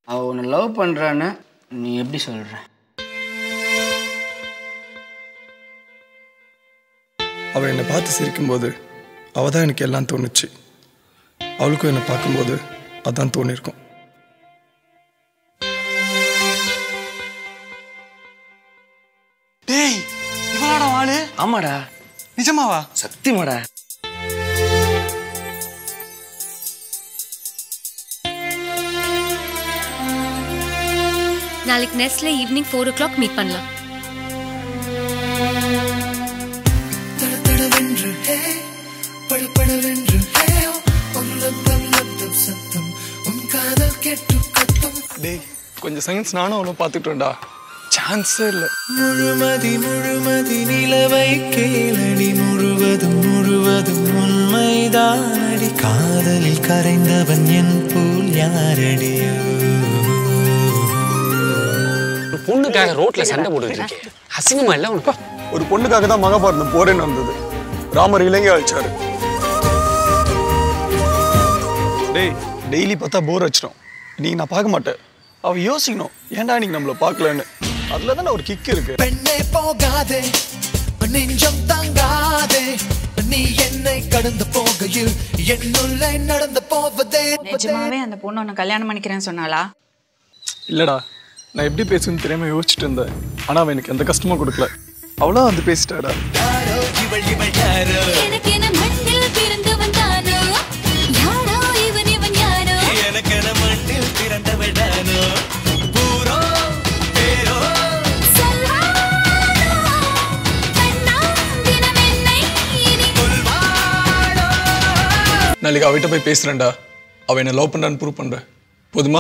அவ உன்னை லவ் பண்ணுறான்னு நீ எப்படி சொல்கிற அவள் என்னை பார்த்து சிரிக்கும்போது அவள் தான் எனக்கு எல்லாம் தோணுச்சு அவளுக்கும் என்னை பார்க்கும்போது அதான் தோணியிருக்கும் டேய் இவனாடா வாளு ஆமாடா நிஜமாவா சத்தியமாடா நாளைக்கு நெஸ்ட்ல evening four o'clock meet பண்ணலாம் டேய் கொஞ்சம் செகண்ட்ஸ் நானும் அவளும் பார்த்துக்கிட்டோம்டா சான்ஸே இல்லை முழுமதி முழுமதி நிலவை கேளடி முழுவதும் முழுவதும் உண்மைதானடி காதலில் கரைந்தவன் என் போல் யாரடியோ ஒரு பொண்ணுக்காக ரோட்ல சண்டை போட்டுட்டு இருக்கேன் அசிங்கமா இல்ல உனக்கு ஒரு பொண்ணுக்காக தான் மகாபாரதம் போரே நடந்தது ராமர் இலங்கை அழிச்சாரு டேய் டெய்லி பார்த்தா போர் அடிச்சிடும் இன்னைக்கு நான் பார்க்க மாட்டேன் அவ யோசிக்கணும் ஏன்டா இன்னைக்கு நம்மள பார்க்கலன்னு அதுல தானே ஒரு கிக் இருக்கு பெண்ணே போகாதே நெஞ்சம் தாங்காதே நீ என்னை கடந்து போகையில் என்னுள்ளே நடந்து போவதே நிஜமாவே அந்த பொண்ணு உன்னை கல்யாணம் பண்ணிக்கிறேன்னு சொன்னாளா இல்லடா நான் எப்படி பேசுன்னு தெரியாம யோசிச்சுட்டு இருந்தேன் ஆனா அவன் எனக்கு எந்த கஷ்டமும் கொடுக்கல அவளா வந்து பேசிட்டாடா யாரோ இவள் இவள் யாரோ எனக்கு என்ன மண்ணில் பிறந்தவன் தானோ யாரோ இவன் இவன் யாரோ எனக்கென மண்ணில் பிறந்தவள் தானோ பூரோ பேரோ நாளைக்கு அவகிட்ட போய் பேசுறேன்டா அவ என்ன லவ் பண்றான்னு ப்ரூவ் பண்றேன் போதுமா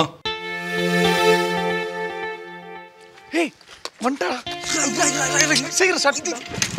ஏய் வந்துட்டாடா சீக்கிரம் ஸ்டார்ட்